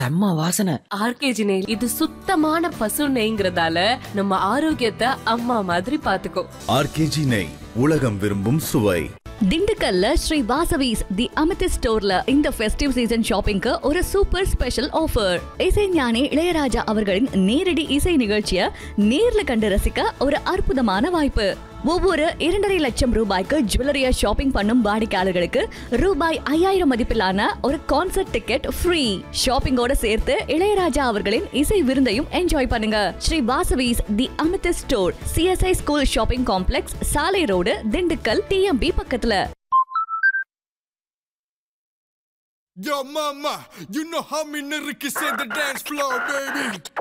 செம்ம வாசனை ஆர்கேஜி நெய் இது சுத்தமான பசு நெய்ங்கிறதால நம்ம ஆரோக்கியத்தை அம்மா மாதிரி பாத்துக்கோ ஆர்கேஜி நெய் உலகம் விரும்பும் சுவை திண்டுக்கல்ல ஸ்ரீ வாசவிஸ் தி அமித் ஸ்டோர்ல இந்த ஃபெஸ்டிவ் சீசன் ஷாப்பிங்க்கு ஒரு சூப்பர் ஸ்பெஷல் ஆஃபர் இசை ஞானி இளையராஜா அவர்களின் நேரடி இசை நிகழ்ச்சியை நேர்ல கண்டு ரசிக்க ஒரு அற்புதமான வாய்ப்பு ஒவ்வொரு இரண்டரை லட்சம் ரூபாய்க்கு ஜுவல்லரியா ஷாப்பிங் பண்ணும் வாடிக்கையாளர்களுக்கு ரூபாய் ஐயாயிரம் மதிப்பிலான ஒரு கான்சர்ட் டிக்கெட் ஃப்ரீ ஷாப்பிங்கோட சேர்த்து இளையராஜா அவர்களின் இசை விருந்தையும் என்ஜாய் பண்ணுங்க Shri Vasavi's the Amit store CSI school shopping complex சாலை ரோடு திண்டுக்கல் டிஎம்பி பக்கத்துல Yo, mama, you know how me nigga can set the dance floor, baby.